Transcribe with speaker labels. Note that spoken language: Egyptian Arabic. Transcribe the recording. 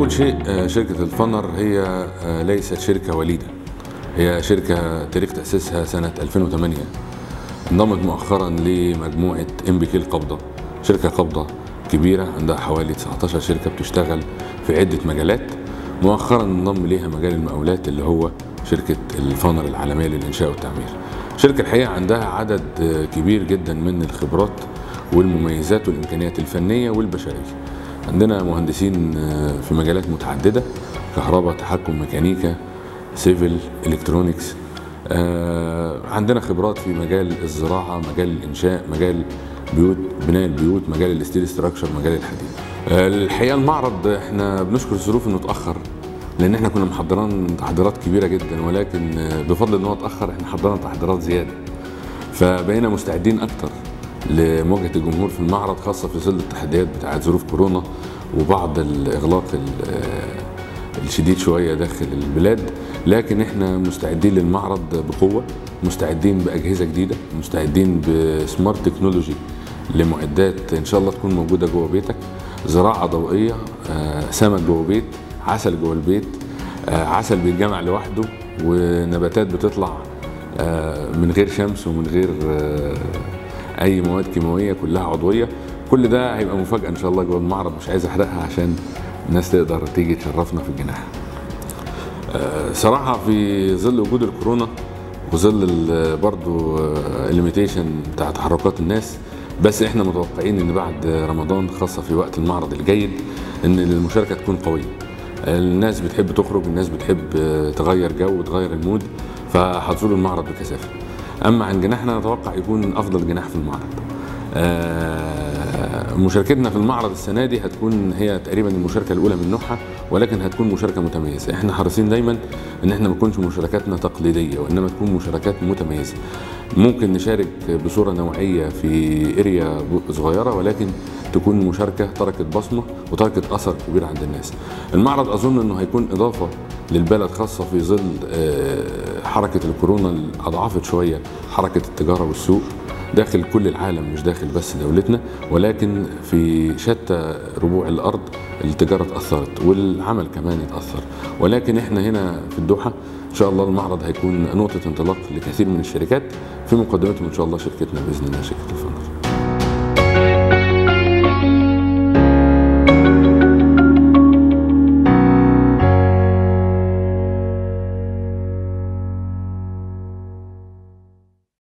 Speaker 1: أول شيء آه، شركة الفنر هي آه، ليست شركة وليدة هي شركة تاريخ تأسيسها سنة 2008 انضمت مؤخرا لمجموعة ام بي كي القبضة شركة قبضة كبيرة عندها حوالي 19 شركة بتشتغل في عدة مجالات مؤخرا انضم ليها مجال المقاولات اللي هو شركة الفنر العالمية للإنشاء والتعمير الشركة الحقيقة عندها عدد آه، كبير جدا من الخبرات والمميزات والإمكانيات الفنية والبشرية عندنا مهندسين آه، في مجالات متعددة كهرباء تحكم ميكانيكا سيفل الكترونيكس آه، عندنا خبرات في مجال الزراعة مجال الإنشاء مجال بيوت بناء البيوت مجال الستيل ستراكشر مجال الحديد آه، الحقيقة المعرض احنا بنشكر الظروف انه اتأخر لان احنا كنا محضرين تحضيرات كبيرة جدا ولكن آه، بفضل ان هو اتأخر احنا حضرنا تحضيرات زيادة فبقينا مستعدين اكتر لمواجهه الجمهور في المعرض خاصه في ظل التحديات بتاعت ظروف كورونا وبعض الاغلاق ال- آه، الشديد شويه داخل البلاد لكن احنا مستعدين للمعرض بقوه مستعدين باجهزه جديده مستعدين بسمارت تكنولوجي لمعدات ان شاء الله تكون موجوده جوه بيتك زراعه ضوئيه آه، سمك جوه بيت عسل جوه البيت آه، عسل بيتجمع لوحده ونباتات بتطلع آه، من غير شمس ومن غير آه، اي مواد كيماويه كلها عضويه كل ده هيبقى مفاجاه ان شاء الله جوه المعرض مش عايز احرقها عشان الناس تقدر تيجي تشرفنا في الجناح آه، صراحه في ظل وجود الكورونا وظل ال- برضو الليميتيشن بتاع تحركات الناس بس احنا متوقعين ان بعد رمضان خاصه في وقت المعرض الجيد ان المشاركه تكون قويه الناس بتحب تخرج الناس بتحب آه، تغير جو وتغير المود فهتزوروا المعرض بكثافه اما عن جناحنا نتوقع يكون افضل جناح في المعرض آه، مشاركتنا في المعرض السنه دي هتكون هي تقريبا المشاركه الاولى من نوعها ولكن هتكون مشاركه متميزه احنا حريصين دايما ان احنا ما تكونش مشاركاتنا تقليديه وانما تكون مشاركات متميزه ممكن نشارك بصوره نوعيه في اريا صغيره ولكن تكون مشاركه تركت بصمه وتركت اثر كبير عند الناس المعرض اظن انه هيكون اضافه للبلد خاصه في ظل آه، حركه الكورونا اللي اضعفت شويه حركه التجاره والسوق داخل كل العالم مش داخل بس دولتنا ولكن في شتى ربوع الارض التجاره اتاثرت والعمل كمان اتاثر ولكن احنا هنا في الدوحه ان شاء الله المعرض هيكون نقطه انطلاق لكثير من الشركات في مقدمتهم ان شاء الله شركتنا باذن الله شركه الفندق